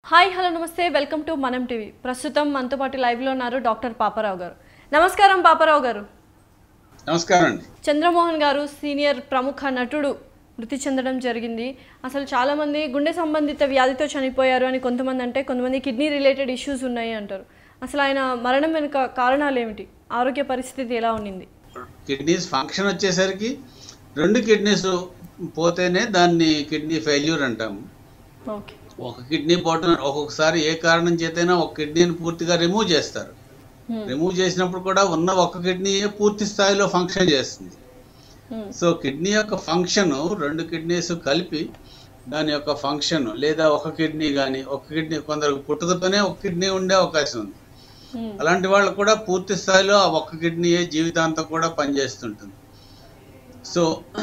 Hi hello నమస్తే welcome to Manam TV ప్రస్తుతం మనతో పాటు లైవ్లో ఉన్నారు డాక్టర్ పాపారావు గారు నమస్కారం పాపారావు గారు నమస్కారం అండి చంద్రమోహన్ గారు సీనియర్ ప్రముఖ నటుడు మృతి చెందడం జరిగింది అసలు చాలామంది గుండె సంబంధిత వ్యాధితో చనిపోయారు అని కొంతమంది అంటే కొంతమంది కిడ్నీ రిలేటెడ్ ఇష్యూస్ ఉన్నాయి అంటారు అసలు ఆయన మరణం వెనుక కారణాలు ఏమిటి ఆరోగ్య పరిస్థితి ఎలా ఉండింది కిడ్నీస్ ఫంక్షన్ వచ్చేసరికి రెండు కిడ్నీస్ పోతేనే దాన్ని కిడ్నీ ఫెయిల్యూర్ అంటాము ఓకే ఒక కిడ్నీ పోవటం ఒక్కొక్కసారి ఏ కారణం చేతైనా ఒక కిడ్నీని పూర్తిగా రిమూవ్ చేస్తారు రిమూవ్ చేసినప్పుడు కూడా ఉన్న ఒక కిడ్నీ పూర్తి స్థాయిలో ఫంక్షన్ చేస్తుంది సో కిడ్నీ యొక్క ఫంక్షన్ రెండు కిడ్నీస్ కలిపి దాని యొక్క ఫంక్షన్ లేదా ఒక కిడ్నీ కానీ ఒక కిడ్నీ కొందరు పుట్టుకతోనే ఒక కిడ్నీ ఉండే అవకాశం ఉంది అలాంటి వాళ్ళు కూడా పూర్తి స్థాయిలో ఆ ఒక్క కిడ్నీయే జీవితాంతం కూడా పనిచేస్తుంటుంది సో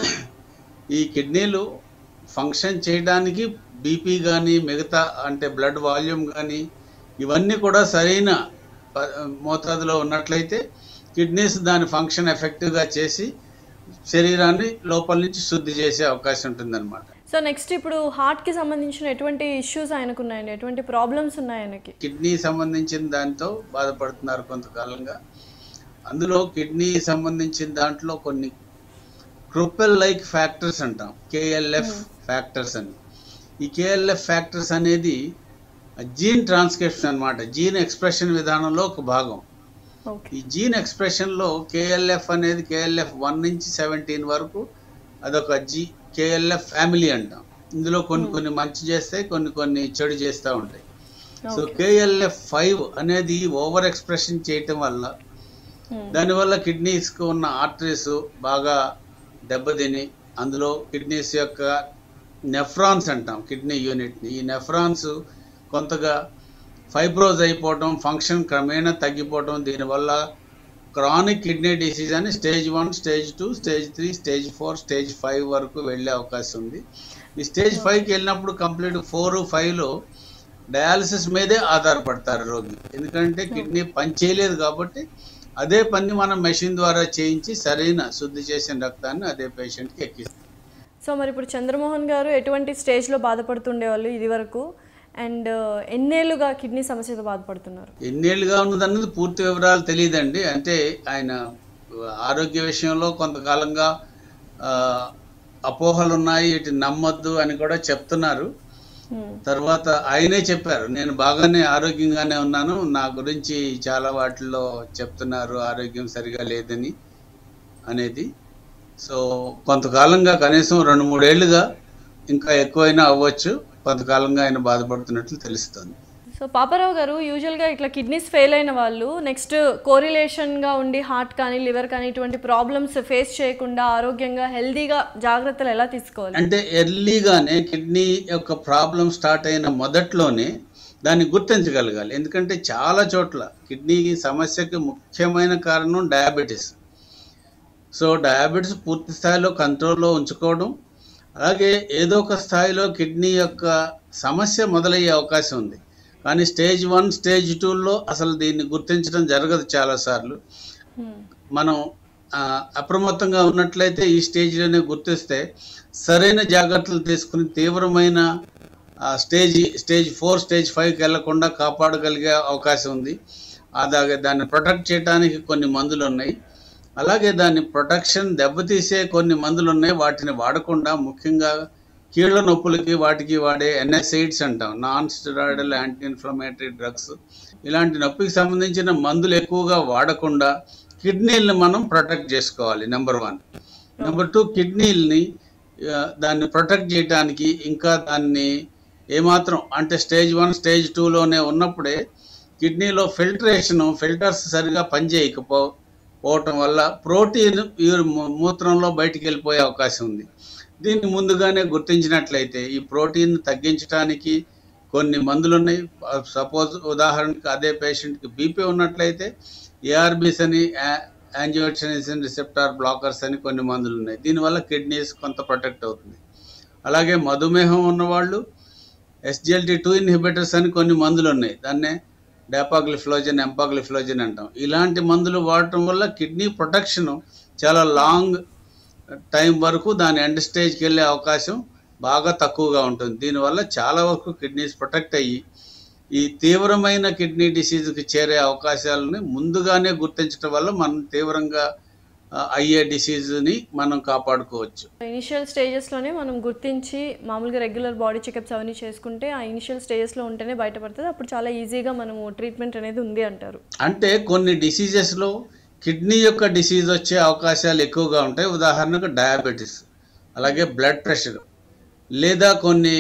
ఈ కిడ్నీలు ఫంక్షన్ చేయడానికి బీపీ కానీ మిగతా అంటే బ్లడ్ వాల్యూమ్ కానీ ఇవన్నీ కూడా సరైన ప- మోతాదులో ఉన్నట్లయితే కిడ్నీస్ దాని ఫంక్షన్ ఎఫెక్టివ్గా చేసి శరీరాన్ని లోపల నుంచి శుద్ధి చేసే అవకాశం ఉంటుందన్నమాట సో నెక్స్ట్ ఇప్పుడు హార్ట్కి సంబంధించిన ఎటువంటి ఇష్యూస్ ఆయనకు ఉన్నాయండి ఎటువంటి ప్రాబ్లమ్స్ ఉన్నాయి ఆయనకి కిడ్నీ సంబంధించిన దాంతో బాధపడుతున్నారు కొంతకాలంగా అందులో కిడ్నీ సంబంధించిన దాంట్లో కొన్ని క్రొపెల్ లైక్ ఫ్యాక్టర్స్ అంటాం కేఎల్ఎఫ్ ఫ్యాక్టర్స్ అని ఈ కేఎల్ఎఫ్ ఫ్యాక్టర్స్ అనేది జీన్ ట్రాన్స్క్రిప్షన్ అన్నమాట జీన్ ఎక్స్ప్రెషన్ విధానంలో ఒక భాగం ఓకే ఈ జీన్ ఎక్స్ప్రెషన్లో కేఎల్ఎఫ్ అనేది కేఎల్ఎఫ్ వన్ నుంచి సెవెంటీన్ వరకు అదొక జీ కేఎల్ఎఫ్ ఫ్యామిలీ అంటాం ఇందులో కొన్ని కొన్ని మంచి చేస్తాయి కొన్ని కొన్ని చెడు చేస్తూ ఉంటాయి సో కేఎల్ఎఫ్ ఫైవ్ అనేది ఓవర్ ఎక్స్ప్రెషన్ చేయటం వల్ల దానివల్ల కిడ్నీస్కి ఉన్న ఆర్టరీస్ బాగా దెబ్బతిని అందులో కిడ్నీస్ యొక్క నెఫ్రాన్స్ అంటాం కిడ్నీ యూనిట్ని ఈ నెఫ్రాన్స్ కొంతగా ఫైబ్రోజ్ అయిపోవటం ఫంక్షన్ క్రమేణా తగ్గిపోవటం దీనివల్ల క్రానిక్ కిడ్నీ డిసీజ్ అని stage one stage two stage three stage four stage five వరకు వెళ్ళే అవకాశం ఉంది ఈ స్టేజ్ ఫైవ్కి వెళ్ళినప్పుడు కంప్లీట్ ఫోర్ ఫైవ్లో డయాలసిస్ మీదే ఆధారపడతారు రోగి ఎందుకంటే కిడ్నీ పని చేయలేదు కాబట్టి అదే పని మనం మెషిన్ ద్వారా చేయించి సరైన శుద్ధి చేసిన రక్తాన్ని అదే పేషెంట్కి ఎక్కిస్తాం సో మరి ఇప్పుడు చంద్రమోహన్ గారు ఎటువంటి స్టేజ్లో బాధపడుతుండేవాళ్ళు ఇది వరకు అండ్ ఎన్నేళ్ళుగా కిడ్నీ సమస్యతో బాధపడుతున్నారు ఎన్నేళ్ళుగా ఉన్నదన్నది పూర్తి వివరాలు తెలియదండి అంటే ఆయన ఆరోగ్య విషయంలో కొంతకాలంగా ఆ, అపోహలు ఉన్నాయి ఇటు నమ్మొద్దు అని కూడా చెప్తున్నారు Hmm. తర్వాత ఆయనే చెప్పారు నేను బాగానే ఆరోగ్యంగానే ఉన్నాను నా గురించి చాలా వాటిల్లో చెప్తున్నారు ఆరోగ్యం సరిగా లేదని అనేది సో కొంతకాలంగా కనీసం రెండు మూడేళ్లుగా ఇంకా ఎక్కువైనా అవ్వచ్చు కొంతకాలంగా ఆయన బాధపడుతున్నట్లు తెలుస్తుంది సో పాపారావు గారు యూజువల్గా ఇట్లా కిడ్నీస్ ఫెయిల్ అయిన వాళ్ళు నెక్స్ట్ కోరిలేషన్గా ఉండి హార్ట్ కానీ లివర్ కానీ ఇటువంటి ప్రాబ్లమ్స్ ఫేస్ చేయకుండా ఆరోగ్యంగా హెల్దీగా జాగ్రత్తలు ఎలా తీసుకోవాలి అంటే ఎర్లీగానే కిడ్నీ యొక్క ప్రాబ్లం స్టార్ట్ అయిన మొదట్లోనే దాన్ని గుర్తించగలగాలి ఎందుకంటే చాలా చోట్ల కిడ్నీ సమస్యకి ముఖ్యమైన కారణం డయాబెటీస్ సో డయాబెటీస్ పూర్తి స్థాయిలో కంట్రోల్లో ఉంచుకోవడం అలాగే ఏదో ఒక స్థాయిలో కిడ్నీ యొక్క సమస్య మొదలయ్యే అవకాశం ఉంది కానీ స్టేజ్ వన్ స్టేజ్ టూలో అసలు దీన్ని గుర్తించడం జరగదు చాలాసార్లు Hmm. మనం ఆ, అప్రమత్తంగా ఉన్నట్లయితే ఈ స్టేజ్లోనే గుర్తిస్తే సరైన జాగ్రత్తలు తీసుకుని తీవ్రమైన ఆ, స్టేజ్ స్టేజ్ ఫోర్ స్టేజ్ ఫైవ్కి వెళ్లకుండా కాపాడగలిగే అవకాశం ఉంది అలాగే దాన్ని ప్రొటెక్ట్ చేయడానికి కొన్ని మందులు ఉన్నాయి అలాగే దాన్ని ప్రొటెక్షన్ దెబ్బతీసే కొన్ని మందులు ఉన్నాయి వాటిని వాడకుండా ముఖ్యంగా కీళ్ళ నొప్పులకి వాటికి వాడే ఎన్ఎస్ఐడ్స్ అంటాం non steroidal anti inflammatory drugs ఇలాంటి నొప్పికి సంబంధించిన మందులు ఎక్కువగా వాడకుండా కిడ్నీలను మనం ప్రొటెక్ట్ చేసుకోవాలి నెంబర్ వన్ నెంబర్ టూ కిడ్నీలని ఆ, దాన్ని ప్రొటెక్ట్ చేయడానికి ఇంకా దాన్ని ఏమాత్రం అంటే స్టేజ్ వన్ స్టేజ్ టూలోనే ఉన్నప్పుడే కిడ్నీలో ఫిల్టరేషన్ ఫిల్టర్స్ సరిగా పనిచేయకపో పోవటం వల్ల ప్రోటీన్ ఈ మూత్రంలో బయటికి వెళ్ళిపోయే అవకాశం ఉంది దీన్ని ముందుగానే గుర్తించినట్లయితే ఈ ప్రోటీన్ తగ్గించడానికి కొన్ని మందులు ఉన్నాయి సపోజ్ ఉదాహరణకి అదే పేషెంట్కి బీపీ ఉన్నట్లయితే ఏఆర్బిస్ అని యాంజియోటెన్సిన్ రిసెప్టార్ బ్లాకర్స్ అని కొన్ని మందులు ఉన్నాయి దీనివల్ల కిడ్నీస్ కొంత ప్రొటెక్ట్ అవుతుంది అలాగే మధుమేహం ఉన్నవాళ్ళు ఎస్జిఎల్టీ టూ ఇన్హిబిటర్స్ అని కొన్ని మందులు ఉన్నాయి దాన్నే డేపాగ్లిఫ్లోజన్ ఎంపాగ్లిఫ్లోజన్ అంటాం ఇలాంటి మందులు వాడటం వల్ల కిడ్నీ ప్రొటెక్షన్ చాలా లాంగ్ టైం వరకు దాని ఎండ్ స్టేజ్కి వెళ్ళే అవకాశం బాగా తక్కువగా ఉంటుంది దీనివల్ల చాలా వరకు కిడ్నీస్ ప్రొటెక్ట్ అయ్యి ఈ తీవ్రమైన కిడ్నీ డిసీజ్కి చేరే అవకాశాలని ముందుగానే గుర్తించడం వల్ల మనం తీవ్రంగా ఆ, అయ్యే డిసీజ్ని మనం కాపాడుకోవచ్చు ఇనిషియల్ స్టేజెస్లోనే మనం గుర్తించి మామూలుగా రెగ్యులర్ బాడీ చెకప్స్ అవన్నీ చేసుకుంటే ఆ ఇనిషియల్ స్టేజెస్లో ఉంటేనే బయటపడుతుంది అప్పుడు చాలా ఈజీగా మనము ట్రీట్మెంట్ అనేది ఉంది అంటారు అంటే కొన్ని డిసీజెస్లో కిడ్నీ యొక్క డిసీజ్ వచ్చే అవకాశాలు ఎక్కువగా ఉంటాయి ఉదాహరణకు డయాబెటీస్ అలాగే బ్లడ్ ప్రెషర్ లేదా కొన్ని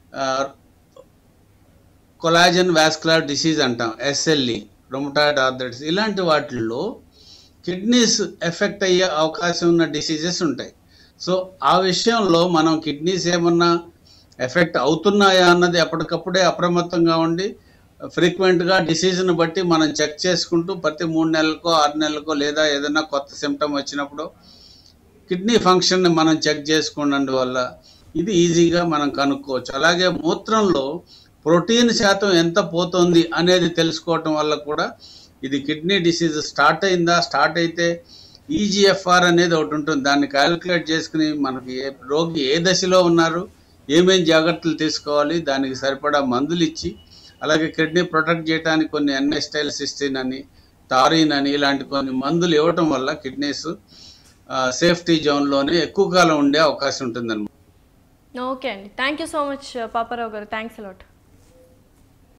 కొలాజన్ వాస్కులర్ డిసీజ్ అంటాం ఎస్ఎల్ఈ రొమటాయిడ్ ఆర్థరైటిస్ ఇలాంటి వాటిల్లో కిడ్నీస్ ఎఫెక్ట్ అయ్యే అవకాశం ఉన్న డిసీజెస్ ఉంటాయి సో ఆ విషయంలో మనం కిడ్నీస్ ఏమన్నా ఎఫెక్ట్ అవుతున్నాయా అన్నది ఎప్పటికప్పుడే అప్రమత్తంగా ఉండి ఫ్రీక్వెంట్గా డిసీజ్ని బట్టి మనం చెక్ చేసుకుంటూ ప్రతి మూడు నెలలకో ఆరు నెలలకో లేదా ఏదైనా కొత్త సిమ్టమ్ వచ్చినప్పుడు కిడ్నీ ఫంక్షన్ని మనం చెక్ చేసుకోవడం వల్ల ఇది ఈజీగా మనం కనుక్కోవచ్చు అలాగే మూత్రంలో ప్రోటీన్ శాతం ఎంత పోతుంది అనేది తెలుసుకోవటం వల్ల కూడా ఇది కిడ్నీ డిసీజ్ స్టార్ట్ అయిందా స్టార్ట్ అయితే ఈజీఎఫ్ఆర్ అనేది ఒకటి ఉంటుంది దాన్ని క్యాలిక్యులేట్ చేసుకుని మనకి ఏ రోగి ఏ దశలో ఉన్నారు ఏమేం జాగ్రత్తలు తీసుకోవాలి దానికి సరిపడా మందులు ఇచ్చి అలాగే కిడ్నీ ప్రొటెక్ట్ చేయడానికి కొన్ని ఎన్ఎస్టైల్ సిస్టిన్ అని టారిన్ అని ఇలాంటి కొన్ని మందులు ఇవ్వటం వల్ల కిడ్నీస్ సేఫ్టీ జోన్లోనే ఎక్కువ కాలం ఉండే అవకాశం ఉంటుందన్నమాట ఓకే అండి thank you so much Paparao గారు థ్యాంక్స్ అలాట్